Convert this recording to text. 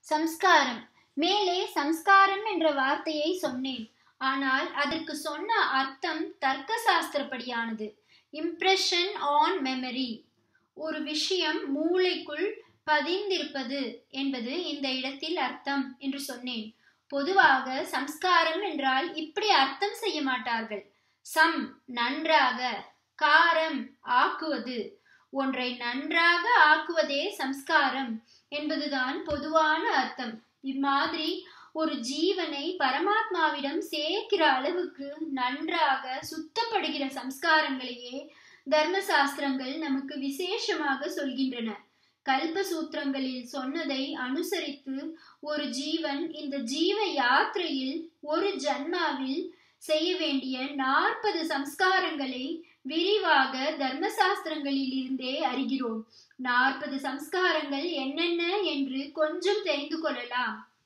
சம்ஸ்காரம் மேலே சம்ஸ்காரம் என்ற வார்த்தையை சொன்னேன் ஆனால் அதற்கு சொன்ன அர்த்தம் தர்க்க சாஸ்திரப்படியானது இம்ப்ரெஷன் ஆன் மெமரி ஒரு விஷயம் மூளைக்குள் பதிந்திருப்பது என்பது இந்த இடத்தில் அர்த்தம் என்று சொன்னேன் பொதுவாக சம்ஸ்காரம் என்றால் இப்படி அர்த்தம் செய்ய மாட்டார்கள் சம் நன்றாக காரம் ஆக்குவது ஒன்றை நன்றாக ஆக்குவதே சம்ஸ்காரம் என்பதுதான் பொதுவான அர்த்தம் இம்மாதிரி ஒரு ஜீவனை பரமாத்மாவிடம் சேர்க்கிற அளவுக்கு நன்றாக சுத்தப்படுகிற சம்ஸ்காரங்களையே தர்மசாஸ்திரங்கள் நமக்கு விசேஷமாக சொல்கின்றன கல்பசூத்திரங்களில் சொன்னதை அனுசரித்து ஒரு ஜீவன் இந்த ஜீவ யாத்திரையில் ஒரு ஜன்மாவில் செய்ய வேண்டிய நாற்பது சம்ஸ்காரங்களை விரிவாக தர்மசாஸ்திரங்களில் இருந்தே அறிகிறோம் நாற்பது சம்ஸ்காரங்கள் என்னென்ன என்று கொஞ்சம் தெரிந்து கொள்ளலாம்